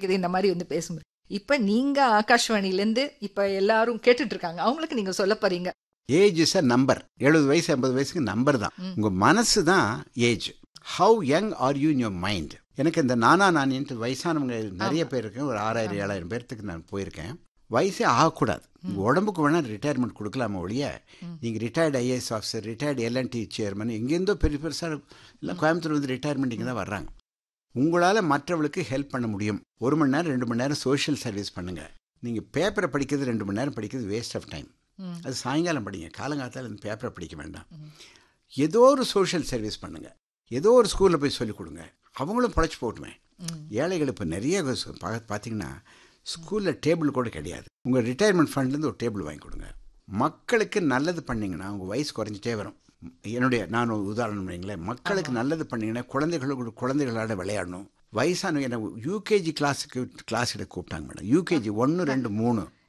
கிடைக்குது இந்த மாதிரி வந்து பேசும்போது இப்ப நீங்க ஆகாஷ்வாணிலேருந்து இப்ப எல்லாரும் கேட்டுட்டு இருக்காங்க அவங்களுக்கு நீங்க சொல்ல போறீங்க ஏஜ் இஸ் அ நம்பர் எழுபது வயசு எண்பது வயசுக்கு நம்பர் தான் உங்கள் மனசு தான் age how young are you in your mind எனக்கு இந்த நானா நானின்ட்டு வயசானவங்க நிறைய பேர் இருக்கேன் ஒரு ஆறாயிரம் ஏழாயிரம் பேர்த்துக்கு நான் போயிருக்கேன் வயசே ஆகக்கூடாது உங்கள் உடம்புக்கு வேணால் ரிட்டையர்மெண்ட் கொடுக்கலாமா ஒழிய நீங்கள் retired IAS officer retired L and T chairman எங்கேருந்தோ பெரிய பெருசாக எல்லாம் கோயம்புத்தூர் வந்து ரிட்டையர்மெண்ட் இங்கே தான் வர்றாங்க உங்களால் மற்றவளுக்கு ஹெல்ப் பண்ண முடியும் ஒரு மணி நேரம் ரெண்டு மணி நேரம் சோஷியல் சர்வீஸ் பண்ணுங்கள் நீங்கள் பேப்பரை படிக்கிறது ரெண்டு மணி நேரம் படிக்கிறது வேஸ்ட் ஆஃப் டைம் அது சாயங்காலம் படிங்க காலங்காலத்தால் இந்த பேப்பரை படிக்க வேண்டாம் ஏதோ ஒரு சோஷியல் சர்வீஸ் பண்ணுங்கள் ஏதோ ஒரு ஸ்கூலில் போய் சொல்லிக் கொடுங்க அவங்களும் பழைச்சி போட்டுமே ஏழைகள் இப்போ நிறைய சு- பா- பார்த்தீங்கன்னா ஸ்கூலில் டேபிள் கூட கிடையாது உங்கள் ரிட்டையர்மெண்ட் ஃபண்ட்லேருந்து ஒரு டேபிள் வாங்கி கொடுங்க மக்களுக்கு நல்லது பண்ணீங்கன்னா உங்கள் வயசு குறைஞ்சிட்டே வரும் என்னுடைய நான் ஒரு உதாரணம் வைங்களேன் மக்களுக்கு நல்லது பண்ணீங்கன்னா குழந்தைகளோட குழந்தைகளோட விளையாடணும் வயசானவங்க என்ன யூகேஜி கிளாஸுக்கு கிளாஸ் எடுக்க கூப்பிட்டாங்க மேடம் யூகேஜி ஒன்று ரெண்டு மூணு